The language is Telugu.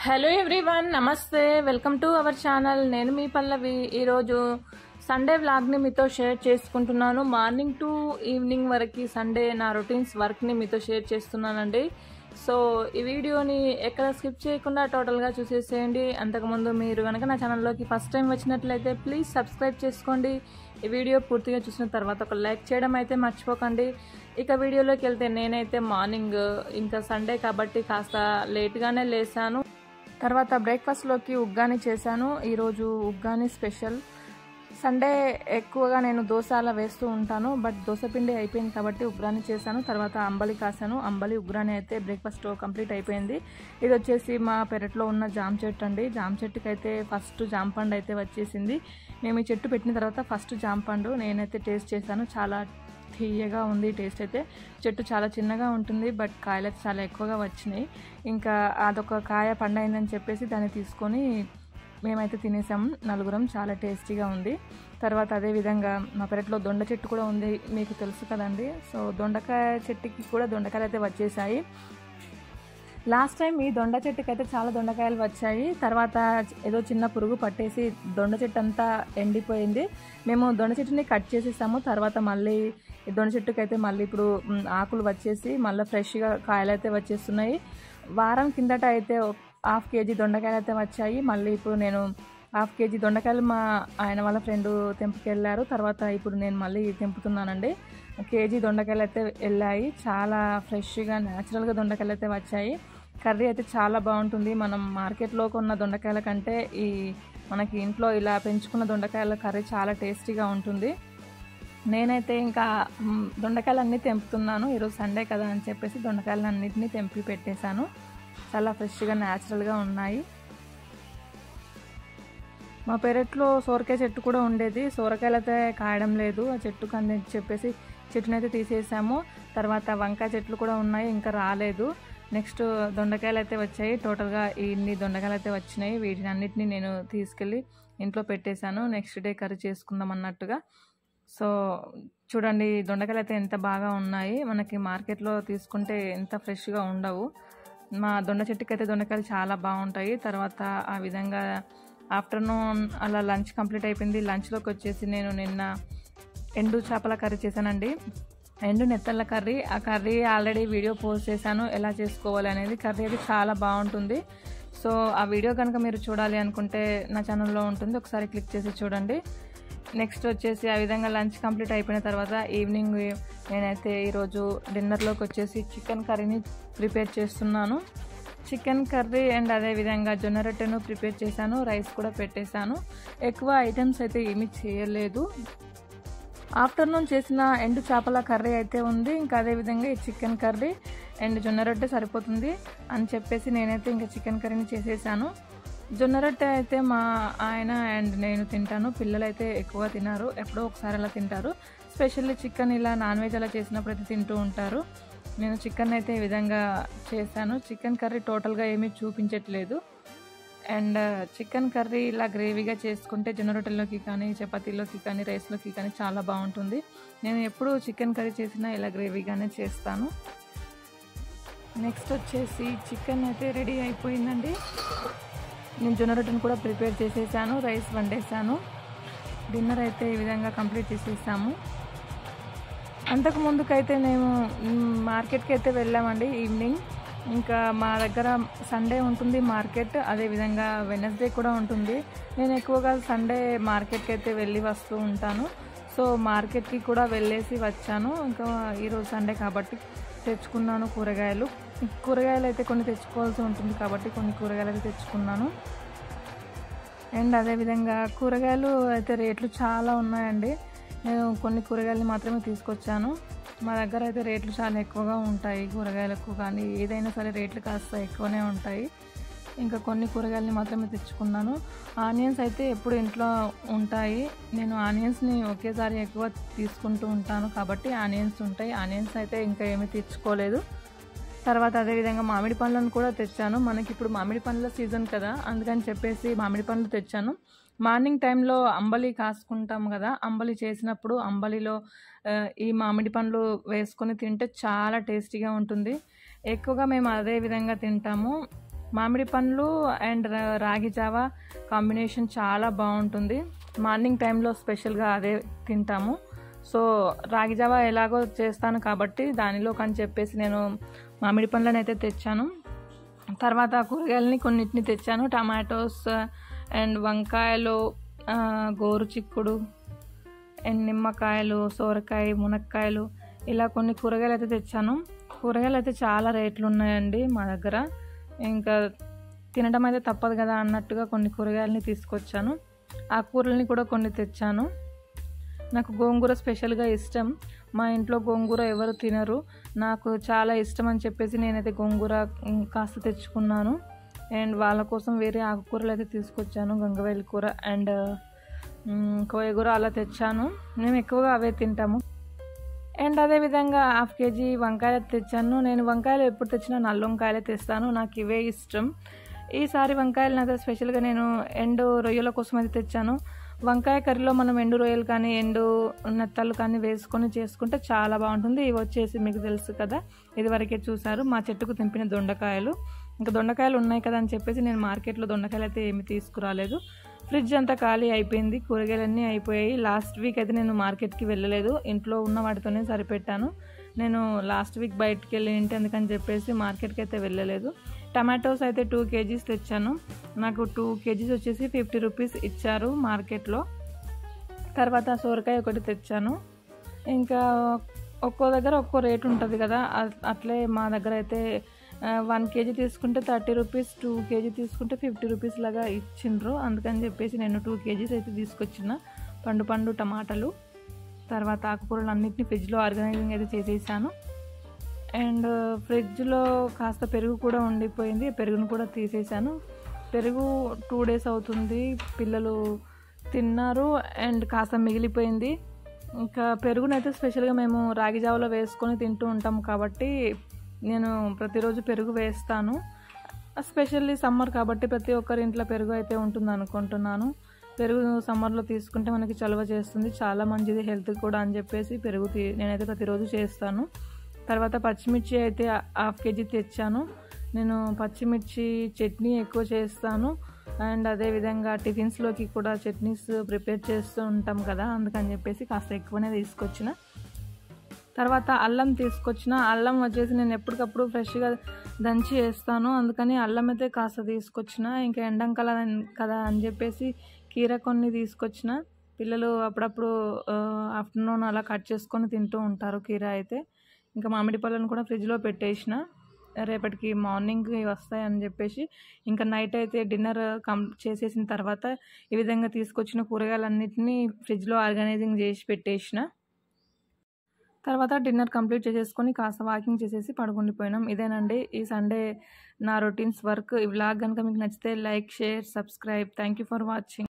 హలో ఎవ్రీవన్ నమస్తే వెల్కమ్ టు అవర్ ఛానల్ నేను మీ పల్లవి ఈరోజు సండే వ్లాగ్ని మీతో షేర్ చేసుకుంటున్నాను మార్నింగ్ టు ఈవినింగ్ వరకు సండే నా రొటీన్స్ వర్క్ని మీతో షేర్ చేస్తున్నానండి సో ఈ వీడియోని ఎక్కడ స్కిప్ చేయకుండా టోటల్గా చూసేసేయండి అంతకుముందు మీరు కనుక నా ఛానల్లోకి ఫస్ట్ టైం వచ్చినట్లయితే ప్లీజ్ సబ్స్క్రైబ్ చేసుకోండి ఈ వీడియో పూర్తిగా చూసిన తర్వాత ఒక లైక్ చేయడం అయితే మర్చిపోకండి ఇక వీడియోలోకి వెళ్తే నేనైతే మార్నింగ్ ఇంకా సండే కాబట్టి కాస్త లేట్గానే లేసాను తర్వాత బ్రేక్ఫాస్ట్లోకి ఉగ్గాని చేశాను ఈరోజు ఉగ్గాని స్పెషల్ సండే ఎక్కువగా నేను దోశ అలా వేస్తూ ఉంటాను బట్ దోశ పిండి అయిపోయింది కాబట్టి ఉగ్రాని చేశాను తర్వాత అంబలి కాసాను అంబలి ఉగ్రాని అయితే బ్రేక్ఫాస్ట్ కంప్లీట్ అయిపోయింది ఇది వచ్చేసి మా పెరట్లో ఉన్న జామ చెట్టు అండి జామ చెట్టుకి అయితే ఫస్ట్ జామ పండు అయితే వచ్చేసింది మేము ఈ చెట్టు పెట్టిన తర్వాత ఫస్ట్ జామ పండు నేనైతే టేస్ట్ చేశాను చాలా తీయగా ఉంది టేస్ట్ అయితే చెట్టు చాలా చిన్నగా ఉంటుంది బట్ కాయలు అయితే చాలా ఎక్కువగా వచ్చినాయి ఇంకా అదొక కాయ పండైందని చెప్పేసి దాన్ని తీసుకొని మేమైతే తినేసాం నలుగురం చాలా టేస్టీగా ఉంది తర్వాత అదేవిధంగా మా పెరట్లో దొండ చెట్టు కూడా ఉంది మీకు తెలుసు కదండి సో దొండకాయ చెట్టుకి కూడా దొండకాయలు అయితే వచ్చేసాయి లాస్ట్ టైం ఈ దొండ చెట్టుకి అయితే చాలా దొండకాయలు వచ్చాయి తర్వాత ఏదో చిన్న పురుగు పట్టేసి దొండ చెట్టు అంతా ఎండిపోయింది మేము దొండ చెట్టుని కట్ చేసేసాము తర్వాత మళ్ళీ ఈ దొండ చెట్టుకి అయితే మళ్ళీ ఇప్పుడు మ్, ఆకులు వచ్చేసి మళ్ళీ ఫ్రెష్గా కాయలు అయితే వచ్చేస్తున్నాయి వారం కిందట అయితే హాఫ్ కేజీ దొండకాయలు అయితే వచ్చాయి మళ్ళీ ఇప్పుడు నేను హాఫ్ కేజీ దొండకాయలు మా ఆయన వాళ్ళ ఫ్రెండ్ తెంపుకెళ్ళారు తర్వాత ఇప్పుడు నేను మళ్ళీ తెంపుతున్నానండి కేజీ దొండకాయలు అయితే వెళ్ళాయి చాలా ఫ్రెష్గా న్యాచురల్గా దొండకాయలు అయితే వచ్చాయి కర్రీ అయితే చాలా బాగుంటుంది మనం మార్కెట్లో కొన్న దొండకాయల కంటే ఈ మనకి ఇంట్లో ఇలా పెంచుకున్న దొండకాయల కర్రీ చాలా టేస్టీగా ఉంటుంది నేనైతే ఇంకా మ్, దొండకాయలు అన్నీ తెంపుతున్నాను ఈరోజు సండే కదా అని చెప్పేసి దొండకాయలు అన్నింటినీ తెంపి పెట్టేశాను చాలా ఫ్రెష్గా న్యాచురల్గా ఉన్నాయి మా పెరట్లో సోరకాయ చెట్టు కూడా ఉండేది సోరకాయలు అయితే కాయడం లేదు ఆ చెట్టుకు అని చెప్పేసి చెట్టునైతే అయితే తీసేసాము తర్వాత వంకాయ చెట్లు కూడా ఉన్నాయి ఇంకా రాలేదు నెక్స్ట్ దొండకాయలు అయితే వచ్చాయి టోటల్గా ఇన్ని దొండకాయలు అయితే వచ్చినాయి వీటిని అన్నిటిని నేను తీసుకెళ్ళి ఇంట్లో పెట్టేశాను నెక్స్ట్ డే కర్రీ చేసుకుందాం అన్నట్టుగా సో చూడండి ఈ దొండకాయలు అయితే ఎంత బాగా ఉన్నాయి మనకి మార్కెట్లో తీసుకుంటే ఎంత ఫ్రెష్గా ఉండవు మా దొండ చెట్టుకి అయితే దొండకాయలు చాలా బాగుంటాయి తర్వాత ఆ విధంగా ఆఫ్టర్నూన్ అలా లంచ్ కంప్లీట్ అయిపోయింది లంచ్లోకి వచ్చేసి నేను నిన్న ఎండు చేపల కర్రీ చేశానండి ఎండు నెత్తళ్ళ కర్రీ ఆ కర్రీ ఆల్రెడీ వీడియో పోస్ట్ చేశాను ఎలా చేసుకోవాలి అనేది కర్రీ అది చాలా బాగుంటుంది సో ఆ వీడియో కనుక మీరు చూడాలి అనుకుంటే నా ఛానల్లో ఉంటుంది ఒకసారి క్లిక్ చేసి చూడండి నెక్స్ట్ వచ్చేసి ఆ విధంగా లంచ్ కంప్లీట్ అయిపోయిన తర్వాత ఈవినింగ్ నేనైతే ఈరోజు డిన్నర్లోకి వచ్చేసి చికెన్ కర్రీని ప్రిపేర్ చేస్తున్నాను చికెన్ కర్రీ అండ్ అదేవిధంగా జొన్న రొట్టెను ప్రిపేర్ చేశాను రైస్ కూడా పెట్టేశాను ఎక్కువ ఐటమ్స్ అయితే ఏమీ చేయలేదు ఆఫ్టర్నూన్ చేసిన ఎండు చేపల కర్రీ అయితే ఉంది ఇంకా అదేవిధంగా ఈ చికెన్ కర్రీ అండ్ జొన్న రొట్టె సరిపోతుంది అని చెప్పేసి నేనైతే ఇంకా చికెన్ కర్రీని చేసేసాను జొన్న రొట్టె అయితే మా ఆయన అండ్ నేను తింటాను పిల్లలు అయితే ఎక్కువ తినారు ఎప్పుడో ఒకసారి అలా తింటారు స్పెషల్లీ చికెన్ ఇలా నాన్ వెజ్ అలా చేసినప్పుడు అయితే తింటూ ఉంటారు నేను చికెన్ అయితే ఈ విధంగా చేశాను చికెన్ కర్రీ టోటల్గా ఏమీ చూపించట్లేదు అండ్ చికెన్ కర్రీ ఇలా గ్రేవీగా చేసుకుంటే జొన్న రొట్టెల్లోకి కానీ చపాతీలోకి కానీ రైస్లోకి కానీ చాలా బాగుంటుంది నేను ఎప్పుడు చికెన్ కర్రీ చేసినా ఇలా గ్రేవీగానే చేస్తాను నెక్స్ట్ వచ్చేసి చికెన్ అయితే రెడీ అయిపోయిందండి నేను జొన్న రొట్టెను కూడా ప్రిపేర్ చేసేసాను రైస్ వండేసాను డిన్నర్ అయితే ఈ విధంగా కంప్లీట్ చేసేసాము అంతకు ముందుకైతే మేము మ్, మార్కెట్కి అయితే వెళ్ళామండి ఈవినింగ్ ఇంకా మా దగ్గర సండే ఉంటుంది మార్కెట్ అదేవిధంగా వెనస్డే కూడా ఉంటుంది నేను ఎక్కువగా సండే మార్కెట్కి అయితే వెళ్ళి వస్తూ ఉంటాను సో మార్కెట్కి కూడా వెళ్ళేసి వచ్చాను ఇంకా ఈరోజు సండే కాబట్టి తెచ్చుకున్నాను కూరగాయలు కూరగాయలు అయితే కొన్ని తెచ్చుకోవాల్సి ఉంటుంది కాబట్టి కొన్ని కూరగాయలు అయితే తెచ్చుకున్నాను అండ్ అదేవిధంగా కూరగాయలు అయితే రేట్లు చాలా ఉన్నాయండి నేను కొన్ని కూరగాయలు మాత్రమే తీసుకొచ్చాను మా దగ్గర అయితే రేట్లు చాలా ఎక్కువగా ఉంటాయి కూరగాయలకు కానీ ఏదైనా సరే రేట్లు కాస్త ఎక్కువనే ఉంటాయి ఇంకా కొన్ని కూరగాయలని మాత్రమే తెచ్చుకున్నాను ఆనియన్స్ అయితే ఎప్పుడు ఇంట్లో ఉంటాయి నేను ఆనియన్స్ని ఒకేసారి ఎక్కువ తీసుకుంటూ ఉంటాను కాబట్టి ఆనియన్స్ ఉంటాయి ఆనియన్స్ అయితే ఇంకా ఏమీ తెచ్చుకోలేదు తర్వాత అదేవిధంగా మామిడి పండ్లను కూడా తెచ్చాను మనకి ఇప్పుడు మామిడి పండ్ల సీజన్ కదా అందుకని చెప్పేసి మామిడి పండ్లు తెచ్చాను మార్నింగ్ టైంలో అంబలి కాసుకుంటాం కదా అంబలి చేసినప్పుడు అంబలిలో ఆ, ఈ మామిడి పండ్లు వేసుకొని తింటే చాలా టేస్టీగా ఉంటుంది ఎక్కువగా మేము అదే విధంగా తింటాము మామిడి పండ్లు అండ్ రాగి జావా కాంబినేషన్ చాలా బాగుంటుంది మార్నింగ్ టైంలో స్పెషల్గా అదే తింటాము సో రాగి జావా ఎలాగో చేస్తాను కాబట్టి దానిలో అని చెప్పేసి నేను మామిడి పండ్లను అయితే తెచ్చాను తర్వాత కూరగాయలని కొన్నిటిని తెచ్చాను టమాటోస్ అండ్ వంకాయలు ఆ, గోరు చిక్కుడు అండ్ నిమ్మకాయలు సోరకాయ మునక్కాయలు ఇలా కొన్ని కూరగాయలు అయితే తెచ్చాను కూరగాయలు అయితే చాలా రేట్లు ఉన్నాయండి మా దగ్గర ఇంకా తినడం అయితే తప్పదు కదా అన్నట్టుగా కొన్ని కూరగాయలని తీసుకొచ్చాను ఆ కూరల్ని కూడా కొన్ని తెచ్చాను నాకు గోంగూర స్పెషల్గా ఇష్టం మా ఇంట్లో గోంగూర ఎవరు తినరు నాకు చాలా ఇష్టం అని చెప్పేసి నేనైతే గోంగూర ఉమ్, కాస్త తెచ్చుకున్నాను అండ్ వాళ్ళ కోసం వేరే ఆకుకూరలు అయితే తీసుకొచ్చాను గంగవేలి కూర అండ్ కోయగూర అలా తెచ్చాను మేము ఎక్కువగా అవే తింటాము అండ్ అదేవిధంగా హాఫ్ కేజీ వంకాయలు తెచ్చాను నేను వంకాయలు ఎప్పుడు తెచ్చినా నల్ల వంకాయలే తెస్తాను నాకు ఇవే ఇష్టం ఈసారి వంకాయలు అయితే స్పెషల్గా నేను ఎండు రొయ్యల కోసం అయితే తెచ్చాను వంకాయ కర్రీలో మనం ఎండు రొయ్యలు కానీ ఎండు నెత్తలు కానీ వేసుకొని చేసుకుంటే చాలా బాగుంటుంది ఇవి వచ్చేసి మీకు తెలుసు కదా ఇదివరకే చూసారు మా చెట్టుకు తెంపిన దొండకాయలు ఇంకా దొండకాయలు ఉన్నాయి కదా అని చెప్పేసి నేను మార్కెట్లో దొండకాయలు అయితే ఏమి తీసుకురాలేదు ఫ్రిడ్జ్ అంతా ఖాళీ అయిపోయింది కూరగాయలన్నీ అయిపోయాయి లాస్ట్ వీక్ అయితే నేను మార్కెట్కి వెళ్ళలేదు ఇంట్లో ఉన్న వాటితోనే సరిపెట్టాను నేను లాస్ట్ వీక్ బయటికి వెళ్ళి ఏంటి అందుకని చెప్పేసి మార్కెట్కి అయితే వెళ్ళలేదు టమాటోస్ అయితే టూ కేజీస్ తెచ్చాను నాకు టూ కేజీస్ వచ్చేసి ఫిఫ్టీ రూపీస్ ఇచ్చారు మార్కెట్లో తర్వాత సోరకాయ ఒకటి తెచ్చాను ఇంకా ఒక్కో దగ్గర ఒక్కో రేట్ ఉంటుంది కదా అ- అట్లే మా దగ్గర అయితే వన్ కేజీ తీసుకుంటే థర్టీ రూపీస్ టూ కేజీ తీసుకుంటే ఫిఫ్టీ రూపీస్ లాగా ఇచ్చిండ్రు అందుకని చెప్పేసి నేను టూ కేజీస్ అయితే తీసుకొచ్చిన పండు పండు టమాటాలు తర్వాత ఆకుకూరలు అన్నింటినీ ఫ్రిడ్జ్లో ఆర్గనైజింగ్ అయితే చేసేసాను అండ్ ఫ్రిడ్జ్లో కాస్త పెరుగు కూడా ఉండిపోయింది పెరుగును కూడా తీసేసాను పెరుగు టూ డేస్ అవుతుంది పిల్లలు తిన్నారు అండ్ కాస్త మిగిలిపోయింది ఇంకా పెరుగునైతే స్పెషల్గా మేము రాగి జావలో వేసుకొని తింటూ ఉంటాం కాబట్టి నేను ప్రతిరోజు పెరుగు వేస్తాను స్పెషల్లీ సమ్మర్ కాబట్టి ప్రతి ఒక్కరి ఇంట్లో పెరుగు అయితే ఉంటుంది అనుకుంటున్నాను పెరుగు సమ్మర్లో తీసుకుంటే మనకి చలవ చేస్తుంది చాలా మంచిది హెల్త్ కూడా అని చెప్పేసి పెరుగు తీ- నేనైతే ప్రతిరోజు చేస్తాను తర్వాత పచ్చిమిర్చి అయితే హాఫ్ కేజీ తెచ్చాను నేను పచ్చిమిర్చి చట్నీ ఎక్కువ చేస్తాను అండ్ అదేవిధంగా టిఫిన్స్లోకి కూడా చట్నీస్ ప్రిపేర్ చేస్తూ ఉంటాం కదా అందుకని చెప్పేసి కాస్త ఎక్కువనే తీసుకొచ్చిన తర్వాత అల్లం తీసుకొచ్చిన అల్లం వచ్చేసి నేను ఎప్పటికప్పుడు ఫ్రెష్గా దంచి వేస్తాను అందుకని అల్లం అయితే కాస్త తీసుకొచ్చిన ఇంకా ఎండాకాలం కదా అని చెప్పేసి కీర కొన్ని తీసుకొచ్చిన పిల్లలు అప్పుడప్పుడు ఆఫ్టర్నూన్ అలా కట్ చేసుకొని తింటూ ఉంటారు కీర అయితే ఇంకా మామిడి పళ్ళను కూడా ఫ్రిడ్జ్లో పెట్టేసిన రేపటికి మార్నింగ్ వస్తాయని చెప్పేసి ఇంకా నైట్ అయితే డిన్నర్ కం చేసేసిన తర్వాత ఈ విధంగా తీసుకొచ్చిన కూరగాయలన్నిటినీ ఫ్రిడ్జ్లో ఆర్గనైజింగ్ చేసి పెట్టేసిన తర్వాత డిన్నర్ కంప్లీట్ చేసేసుకొని కాస్త వాకింగ్ చేసేసి పడుకుండిపోయినాం ఇదేనండి ఈ సండే నా రొటీన్స్ వర్క్ ఈ వ్లాగ్ కనుక మీకు నచ్చితే like share subscribe thank you for watching